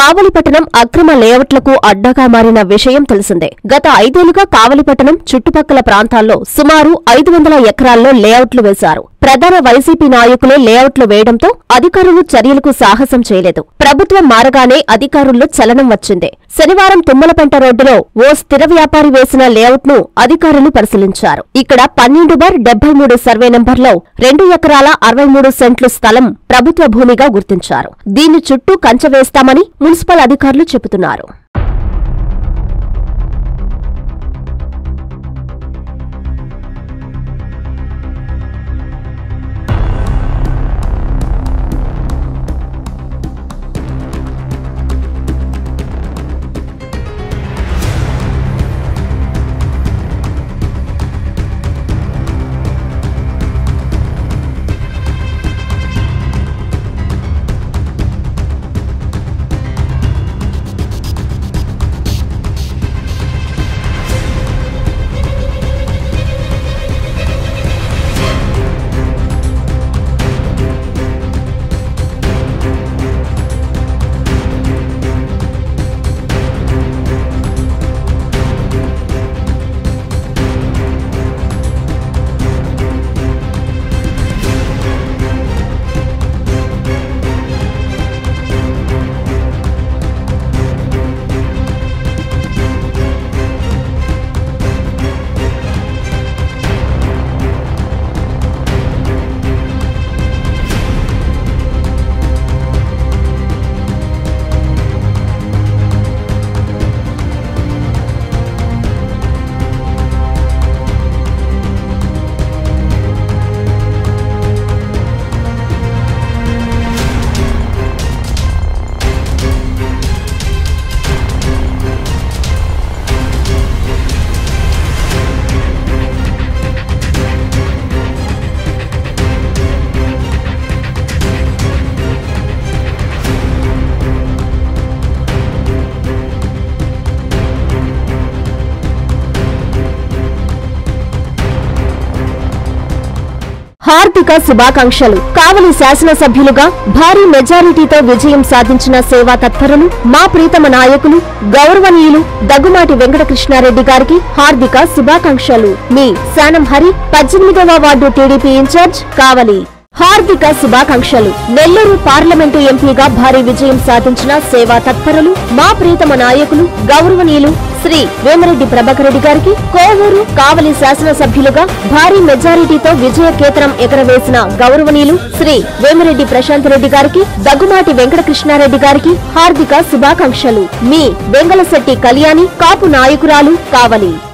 కావలిపట్టణం అక్రమ లేఅవుట్లకు అడ్డగా మారిన విషయం తెలిసిందే గత ఐదేళ్లుగా కావలిపట్టణం చుట్టుపక్కల ప్రాంతాల్లో సుమారు ఐదు వందల ఎకరాల్లో లేఅవుట్లు వేశారు ప్రధాన వైసీపీ నాయకులే లేఅవుట్లు వేయడంతో అధికారులు చర్యలకు సాహసం చేయలేదు ప్రభుత్వం మారగానే అధికారుల్లో చలనం వచ్చింది శనివారం తుమ్మలపెంట రోడ్డులో ఓ స్థిర వ్యాపారి వేసిన లేఅవుట్ ను అధికారులు పరిశీలించారు ఇక్కడ పన్నెండు బార్ డెబ్బై మూడు సర్వే నంబర్లో రెండు ఎకరాల అరవై మూడు సెంట్లు స్థలం ప్రభుత్వ భూమిగా గుర్తించారు దీన్ని చుట్టూ కంచె వేస్తామని మున్సిపల్ అధికారులు చెబుతున్నారు హార్దిక శుభాకాంక్షలు కావలి శాసనసభ్యులుగా భారీ మెజారిటీతో విజయం సాధించిన సేవా తత్పరులు మా ప్రీతమ నాయకులు గౌరవనీయులు దగ్గుమాటి వెంకటకృష్ణారెడ్డి గారికి హార్దిక శుభాకాంక్షలు మీ శానం హరి పద్దెనిమిదవ వార్డు టీడీపీ ఇన్ఛార్జ్ కావలి హార్దిక శుభాకాంక్షలు నెల్లూరు పార్లమెంటు ఎంపీగా భారీ విజయం సాధించిన సేవా తత్పరులు మా ప్రీతమ నాయకులు గౌరవనీయులు శ్రీ వేమరెడ్డి ప్రభాకర్ రెడ్డి గారికి కోవూరు కావలి శాసనసభ్యులుగా భారీ మెజారిటీతో విజయ కేతనం ఎగరవేసిన గౌరవనీయులు శ్రీ వేమిరెడ్డి ప్రశాంత్ రెడ్డి గారికి దగ్గుమాటి వెంకటకృష్ణారెడ్డి గారికి హార్దిక శుభాకాంక్షలు మీ వెంగళశెట్టి కళ్యాణి కాపు నాయకురాలు కావలి